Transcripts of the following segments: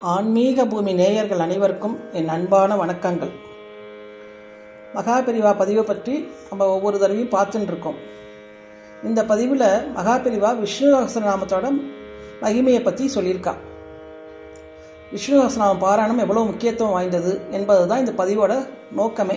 ஆன்மீக பூமி நேயர்கள் அனைவருக்கும் என் அன்பான வணக்கங்கள் மகாபெரிவா பதிவை பற்றி நம்ம ஒவ்வொரு தடவையும் பார்த்துட்டு இருக்கோம் இந்த பதிவில் மகாபெரிவா விஷ்ணு சகஸ்ரநாமத்தோட மகிமையை பற்றி சொல்லியிருக்கா விஷ்ணு சகஸ்ரநாமம் பாராயணம் எவ்வளோ முக்கியத்துவம் வாய்ந்தது என்பது தான் இந்த பதிவோட நோக்கமே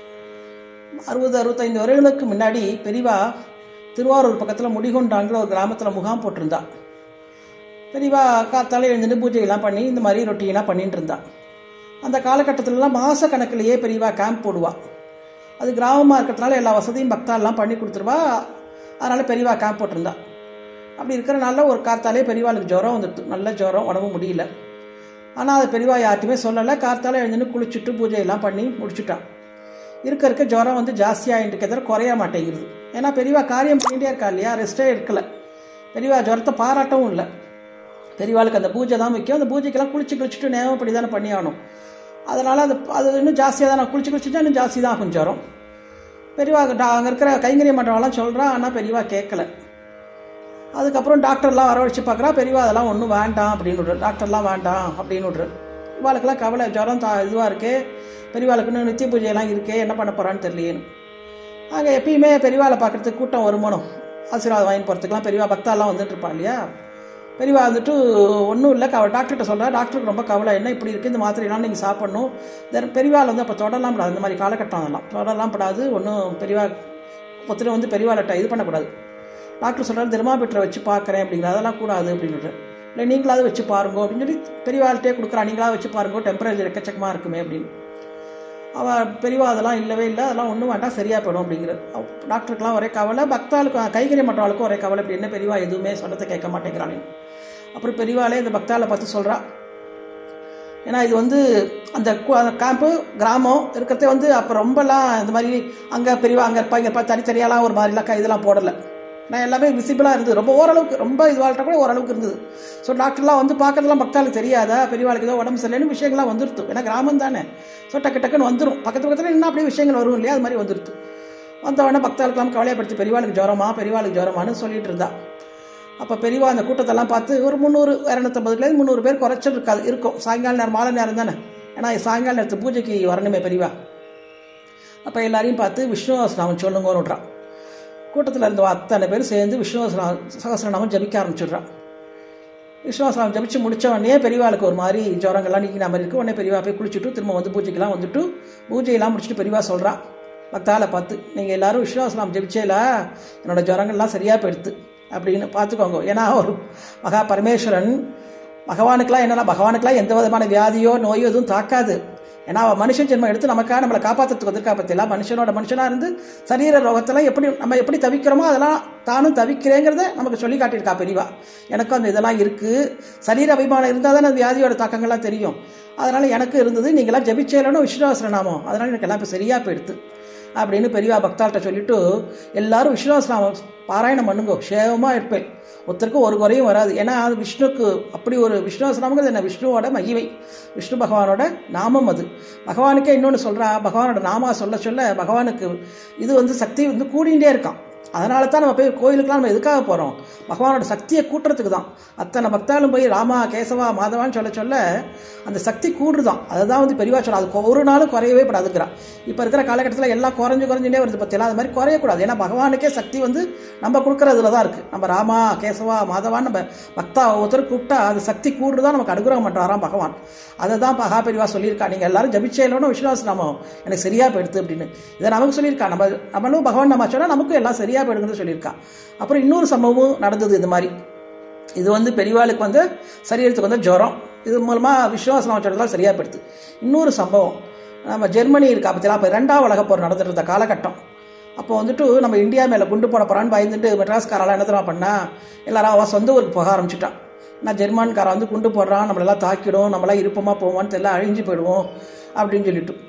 அறுபது அறுபத்தைந்து வருடங்களுக்கு முன்னாடி பெரிவா திருவாரூர் பக்கத்தில் முடிகொண்டாங்கிற ஒரு கிராமத்தில் முகாம் போட்டிருந்தா பெரியவா காத்தால எழுந்துட்டு பூஜையெல்லாம் பண்ணி இந்த மாதிரி ரொட்டீனாக பண்ணிட்டு இருந்தா அந்த காலகட்டத்திலலாம் மாத கணக்கிலேயே பெரியவா கேம்ப் போடுவா அது கிராமமாக இருக்கிறதுனால எல்லா வசதியும் பக்தாலெலாம் பண்ணி கொடுத்துருவா அதனால் பெரியவா கேம்ப் போட்டிருந்தா அப்படி இருக்கிறனால ஒரு காத்தாலே பெரியவாளுக்கு ஜுரம் வந்துட்டு நல்ல ஜுரம் உடம்பு முடியல ஆனால் அதை பெரியவா யார்ட்டுமே சொல்லலை காத்தால எழுந்துட்டு குளிச்சுட்டு பூஜையெல்லாம் பண்ணி முடிச்சுட்டான் இருக்க இருக்க ஜுரம் வந்து ஜாஸ்தியாகிட்டு இருக்கிறத குறைய மாட்டேங்கிறது ஏன்னா பெரியவா காரியம் பண்ணிகிட்டே இருக்கா இல்லையா ரெஸ்ட்டே இருக்கல பெரியவா ஜுரத்தை பாராட்டவும் இல்லை பெரியவாளுக்கு அந்த பூஜை தான் முக்கியம் அந்த பூஜைக்கெல்லாம் குளிச்சு குளிச்சுட்டு நேமப்படி தானே பண்ணி ஆகணும் அதனால் அது அது இன்னும் ஜாஸ்தியாக தான் குளிச்சு குளிச்சுட்டா இன்னும் ஜாஸ்தி தான் ஆகும் ஜுரம் பெரியவா அங்கே இருக்கிற கைங்கரிய மன்றம்லாம் சொல்கிறா ஆனால் பெரியவா கேட்கல அதுக்கப்புறம் டாக்டர்லாம் வரவழைச்சு பார்க்குறா பெரியவா அதெல்லாம் ஒன்றும் வேண்டாம் அப்படின்னு விட்ரு டாக்டர்லாம் வேண்டாம் அப்படின்னு விட்ரு இவாளுக்கெல்லாம் கவலை ஜுரம் தா இதுவாக இருக்கே பெரியவாளுக்கு இன்னும் நித்திய பூஜையெல்லாம் இருக்கே என்ன பண்ண போகிறான்னு தெரியலேன்னு அங்கே எப்பயுமே பெரியவாளை பார்க்குறதுக்கு கூட்டம் வருமானம் ஆசீர்வாதம் வாங்கி போகிறதுக்குலாம் பெரியவா பக்தாலாம் வந்துட்டு இருப்பா இல்லையா பெரியவா வந்துட்டு ஒன்றும் இல்லை கவ டாக்டர்கிட்ட சொல்கிறா டாக்டருக்கு ரொம்ப கவலை என்ன இப்படி இருக்குது இந்த மாத்திரையெல்லாம் நீங்கள் சாப்பிட்ணும் தென் பெரியவாள் வந்து அப்போ தொடரலாம் படாது இந்த மாதிரி காலகட்டம் அதெல்லாம் தொடரலாம் படாது ஒன்றும் பெரியவா ஒருத்தர் வந்து பெரியவாள்கிட்ட இது பண்ணக்கூடாது டாக்டர் சொல்கிறார் தெர்மாமீட்டரை வச்சு பார்க்குறேன் அப்படிங்கிற அதெல்லாம் கூடாது அப்படின்னு இல்லை நீங்களாவது வச்சு பாருங்க அப்படின்னு சொல்லி பெரியவாள்கிட்டே கொடுக்குறா நீங்களாவது வச்சு பாருங்க டெம்பரேச்சர் எக்கச்சக்கமாக இருக்குமே அப்படின்னு அவள் பெரியவா அதெல்லாம் இல்லவே இல்லை அதெல்லாம் ஒன்றும் வேண்டாம் சரியாக போயிடும் அப்படிங்கிறது டாக்டருக்கெலாம் ஒரே கவலை பக்தாளுக்கு கைகறி மற்றவாளுக்கும் ஒரே கவலை இப்படி என்ன பெரியவா எதுவுமே சொன்னதை கேட்க மாட்டேங்கிறானே அப்புறம் பெரியவாளே இந்த பக்தாளை பார்த்து சொல்கிறா ஏன்னா இது வந்து அந்த அந்த கேம்ப்பு கிராமம் இருக்கிறதே வந்து அப்போ ரொம்பலாம் இந்த மாதிரி அங்கே பெரியவா அங்கே இருப்பா இங்கே இருப்பா தனித்தனியாலாம் ஒரு மாதிரிலாம் இதெல்லாம் போடலை நான் எல்லாமே விசிபிளாக இருந்தது ரொம்ப ஓரளவுக்கு ரொம்ப இதுவாள்கிட்ட கூட ஓரளவுக்கு இருந்தது ஸோ டாக்டர்லாம் வந்து பார்க்கறதுலாம் பக்தாளுக்கு தெரியாதா பெரியவாளுக்கு ஏதோ உடம்பு சரியில்லைன்னு விஷயங்கள்லாம் வந்துருத்து ஏன்னா கிராமம் தானே ஸோ டக்கு டக்குன்னு வந்துடும் பக்கத்து பக்கத்தில் இன்னும் அப்படியே விஷயங்கள் வரும் இல்லையா அது மாதிரி வந்துருத்து வந்த உடனே பக்தாளுக்கெல்லாம் கவலையப்படுத்தி பெரியவாளுக்கு ஜுரமா பெரியவாளுக்கு ஜுரமானு சொல்லிட்டு இருந்தா அப்போ பெரியவா அந்த கூட்டத்தெல்லாம் பார்த்து ஒரு முந்நூறு இரநூத்தம்பதுலேருந்து முந்நூறு பேர் குறைச்சல் இருக்காது இருக்கும் சாயங்கால நேரம் மாலை நேரம் தானே ஏன்னா சாயங்கால நேரத்து பூஜைக்கு வரணுமே பெரியவா அப்போ எல்லாரையும் பார்த்து விஷ்ணு நாமம் சொல்லுங்கன்னு விட்றான் கூட்டத்தில் இருந்த அத்தனை பேர் சேர்ந்து விஷ்ணு சகசிரநாமம் ஜபிக்க ஆரம்பிச்சிடுறான் விஷ்ணு சகசிரநாமம் ஜபிச்சு முடிச்ச உடனே பெரியவாளுக்கு ஒரு மாதிரி ஜுரங்கள்லாம் நீக்கின மாதிரி இருக்குது உடனே பெரியவா போய் குளிச்சுட்டு திரும்ப வந்து பூஜைக்கெல்லாம் வந்துட்டு பூஜையெல்லாம் முடிச்சுட்டு பெரியவா சொல்கிறா பக்தால பார்த்து நீங்கள் எல்லாரும் விஷ்ணு சகசிரநாமம் ஜபிச்சேல என்னோட ஜுரங்கள்லாம் சரியாக போயிடுது அப்படின்னு பார்த்துக்கோங்க ஏன்னா ஒரு மகா பரமேஸ்வரன் பகவானுக்கெலாம் என்னென்னா பகவானுக்கெலாம் எந்த விதமான வியாதியோ நோயோ எதுவும் தாக்காது ஏன்னா அவள் மனுஷன் ஜென்மம் எடுத்து நமக்காக நம்மளை காப்பாற்றுறதுக்கு வந்திருக்கா பற்றியெல்லாம் மனுஷனோட மனுஷனாக இருந்து சரீர ரோகத்தெல்லாம் எப்படி நம்ம எப்படி தவிக்கிறோமோ அதெல்லாம் தானும் தவிக்கிறேங்கிறத நமக்கு சொல்லி காட்டியிருக்கா பெரியவா எனக்கும் அந்த இதெல்லாம் இருக்குது சரீர அபிமானம் இருந்தால் தானே அந்த வியாதியோட தாக்கங்கள்லாம் தெரியும் அதனால் எனக்கு இருந்தது நீங்களாம் ஜபிச்சேலன்னு விஸ்வாசனாமம் அதனால் எனக்கு எல்லாம் இப்போ சரியாக போயிடுது அப்படின்னு பெரியவா பக்தாள்கிட்ட சொல்லிவிட்டு எல்லாரும் விஸ்வாசனாமம் பாராயணம் பண்ணுங்கோ சேவமாக இருப்பேன் ஒருத்தருக்கும் ஒரு குறையும் வராது ஏன்னா அது விஷ்ணுக்கு அப்படி ஒரு விஷ்ணுவசனம்ங்கிறது என்ன விஷ்ணுவோட மகிமை விஷ்ணு பகவானோட நாமம் அது பகவானுக்கே இன்னொன்று சொல்கிறா பகவானோட நாமா சொல்ல சொல்ல பகவானுக்கு இது வந்து சக்தி வந்து கூடிகிட்டே இருக்கான் அதனால தான் நம்ம போய் கோயிலுக்குலாம் நம்ம எதுக்காக போகிறோம் பகவானோட சக்தியை கூட்டுறதுக்கு தான் அத்தனை பக்தாலும் போய் ராமா கேசவா மாதவான்னு சொல்ல சொல்ல அந்த சக்தி கூடுதான் அதுதான் வந்து பெரியவா சொல்ல அது ஒரு நாளும் குறையவே படாதுங்கிறான் இப்போ இருக்கிற காலகட்டத்தில் எல்லாம் குறைஞ்சு குறைஞ்சுட்டே வருது பற்றியெல்லாம் அது மாதிரி குறையக்கூடாது ஏன்னா பகவானுக்கே சக்தி வந்து நம்ம கொடுக்குறதுல தான் இருக்குது நம்ம ராமா கேசவா மாதவான்னு நம்ம பக்தா ஒருத்தர் கூப்பிட்டா அது சக்தி கூடுதான் நமக்கு அனுகிரகம் பண்ணுறாராம் பகவான் அதை தான் மகா பெரியவா சொல்லியிருக்கா நீங்கள் எல்லாரும் ஜபிச்சேலோன்னு விஸ்வாச நாமம் எனக்கு சரியாக போயிடுது அப்படின்னு இதை நமக்கு சொல்லியிருக்கா நம்ம நம்மளும் பகவான் நம்ம சொன்னால் நமக்கும் எல்லாம் சரியாக போயிடுங்கிறது சொல்லியிருக்கா அப்புறம் இன்னொரு சம்பவமும் நடந்தது இது மாதிரி இது வந்து பெரியவாளுக்கு வந்து சரீரத்துக்கு வந்து ஜுரம் இது மூலமாக விஸ்வாசம் சொன்னதால் சரியாக போயிடுது இன்னொரு சம்பவம் நம்ம ஜெர்மனி இருக்கா பற்றிலாம் அப்போ ரெண்டாம் உலக போர் நடந்துட்டு இருந்த காலகட்டம் அப்போ வந்துட்டு நம்ம இந்தியா மேலே குண்டு போட போகிறான்னு பயந்துட்டு மெட்ராஸ்காரெல்லாம் என்ன தெரியுமா பண்ணா எல்லாரும் அவள் சொந்த ஊருக்கு போக ஆரம்பிச்சிட்டான் நான் ஜெர்மான்காரன் வந்து குண்டு போடுறான் நம்மளெல்லாம் தாக்கிடும் நம்மளாம் இருப்பமாக போவோமான்னு தெரியல அழிஞ்சு போயிடுவோம் அப்படின்னு சொல்லிட்டு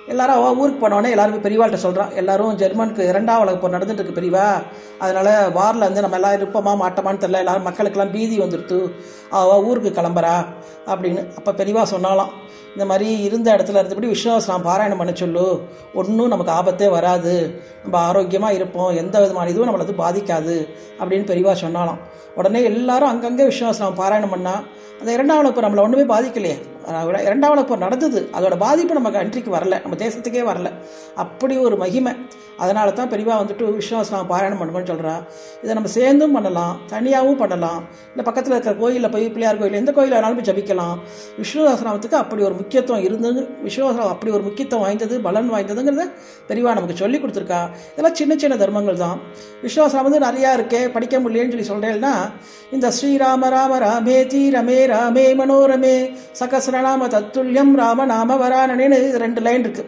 எல்லாரும் அவ ஊருக்கு போனோடனே எல்லாரும் பெரியவாள்கிட்ட சொல்கிறான் எல்லாரும் ஜெர்மனுக்கு இரண்டாம் உலக போர் நடந்துட்டு இருக்கு பெரியவா அதனால் வாரில் வந்து நம்ம எல்லாம் இருப்போமா மாட்டோமான்னு தெரியல எல்லாரும் மக்களுக்கெல்லாம் பீதி வந்துடுத்து அவ ஊருக்கு கிளம்புறா அப்படின்னு அப்போ பெரியவா சொன்னாலாம் இந்த மாதிரி இருந்த இடத்துல இருந்தபடி விஸ்வாசம் பாராயணம் பண்ண சொல்லு ஒன்றும் நமக்கு ஆபத்தே வராது நம்ம ஆரோக்கியமாக இருப்போம் எந்த விதமான இதுவும் நம்மளை வந்து பாதிக்காது அப்படின்னு பெரியவா சொன்னாலாம் உடனே எல்லாரும் அங்கங்கே விஸ்வாசம் பாராயணம் பண்ணால் அந்த இரண்டாம் உலகப்போர் நம்மளை ஒன்றுமே பாதிக்கலையே அஹ் இரண்டாம் உலகப்போர் நடந்தது அதோட பாதிப்பு நம்ம கண்ட்ரிக்கு வரல நம்ம தேசத்துக்கே வரல அப்படி ஒரு மகிமை அதனால தான் பெரியவா வந்துட்டு விஸ்வாசம் பாராயணம் பண்ணுங்கன்னு சொல்கிறா இதை நம்ம சேர்ந்தும் பண்ணலாம் தனியாகவும் பண்ணலாம் இல்லை பக்கத்தில் இருக்கிற கோயிலில் போய் பிள்ளையார் கோயில் எந்த கோயில் வேணாலும் போய் ஜபிக்கலாம் விஸ்வசனாமத்துக்கு அப்படி ஒரு முக்கியத்துவம் இருந்தது விஸ்வசனம் அப்படி ஒரு முக்கியத்துவம் வாய்ந்தது பலன் வாய்ந்ததுங்கிறத பெரியவா நமக்கு சொல்லி கொடுத்துருக்கா இதெல்லாம் சின்ன சின்ன தர்மங்கள் தான் விஸ்வாசனம் வந்து நிறையா இருக்கே படிக்க முடியலன்னு சொல்லி சொல்கிறேன்னா இந்த ஸ்ரீராம ராம ராமேதி ரமே ராமே மனோரமே சகசிரநாம தத்துல்யம் ராம நாம வரானனேன்னு இது ரெண்டு லைன் இருக்கு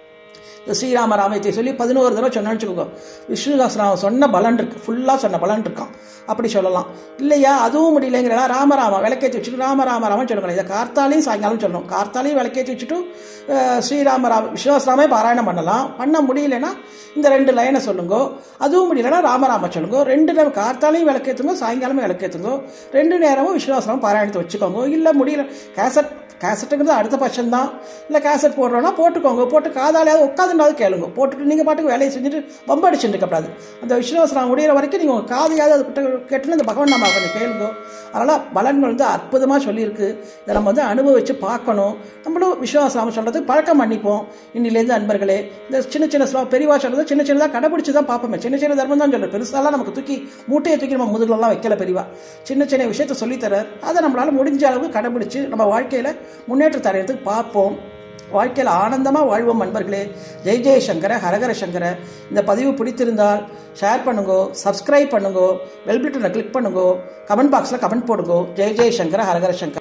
இந்த ஸ்ரீராம ராமயத்தை சொல்லி பதினோரு தடவை சொன்னு வச்சுக்கோங்க விஷ்ணு சஹஸ்ரநாமம் சொன்ன பலன் இருக்கு ஃபுல்லாக சொன்ன பலன் இருக்கான் அப்படி சொல்லலாம் இல்லையா அதுவும் முடியலைங்கிறா ராமராமா விளக்கேற்றி வச்சுட்டு ராம ராம ராமன் சொல்லணும் இதை கார்த்தாலையும் சாயங்காலம் சொல்லணும் கார்த்தாலையும் விளக்கேற்றி வச்சுட்டு அஹ், ஸ்ரீராம ராம விஸ்வாசராமே பாராயணம் பண்ணலாம் பண்ண முடியலன்னா இந்த ரெண்டு லைனை சொல்லுங்க அதுவும் முடியலன்னா ராமராம சொல்லுங்க ரெண்டு நேரம் கார்த்தாலையும் விளக்கேற்றுங்க சாயங்காலமே விளக்கேற்றுங்க ரெண்டு நேரமும் விஸ்வாசராம பாராயணத்தை வச்சுக்கோங்க இல்லை முடியல கேசட் கேசட்டுங்கிறது அடுத்த பட்சம் தான் இல்லை கேசட் போடுறோன்னா போட்டுக்கோங்க போட்டு காதாலையாவது உட்காந்துனாவது கேளுங்க போட்டுட்டு நீங்கள் பாட்டுக்கு வேலையை செஞ்சுட்டு பம்பு அடிச்சுட்டு இருக்கக்கூடாது அந்த விஸ்வாசனம் முடியிற வரைக்கும் நீங்கள் உங்கள் காதையாவது அது கிட்ட கேட்டுன்னு இந்த பகவான் நாம கொஞ்சம் கேளுங்க அதனால் பலன்கள் வந்து அற்புதமாக சொல்லியிருக்கு இதை நம்ம வந்து அனுபவித்து பார்க்கணும் நம்மளும் விஸ்வாசம் சொல்கிறது பழக்கம் பண்ணிப்போம் இன்னிலேருந்து அன்பர்களே இந்த சின்ன சின்ன ஸ்லோ பெரியவா சொல்கிறது சின்ன சின்னதாக கடைபிடிச்சு தான் பார்ப்போமே சின்ன சின்ன தர்மம் தான் சொல்கிறேன் பெருசாலாம் நமக்கு தூக்கி மூட்டையை தூக்கி நம்ம முதுகுலலாம் வைக்கல பெரியவா சின்ன சின்ன விஷயத்த சொல்லித்தரார் அதை நம்மளால் முடிஞ்ச அளவு கடைபிடிச்சு நம்ம வாழ்க்கையில் முன்னேற்றத்தை அடையிறதுக்கு பார்ப்போம் வாழ்க்கையில் ஆனந்தமாக வாழ்வோம் நண்பர்களே ஜெய் ஜெய் சங்கர ஹரஹர சங்கர இந்த பதிவு பிடித்திருந்தால் ஷேர் பண்ணுங்கோ சப்ஸ்கிரைப் பண்ணுங்கோ பெல் பட்டனை கிளிக் பண்ணுங்கோ கமெண்ட் பாக்ஸில் கமெண்ட் போடுங்கோ ஜெய் ஜெய் சங்கர ஹரஹர சங்கர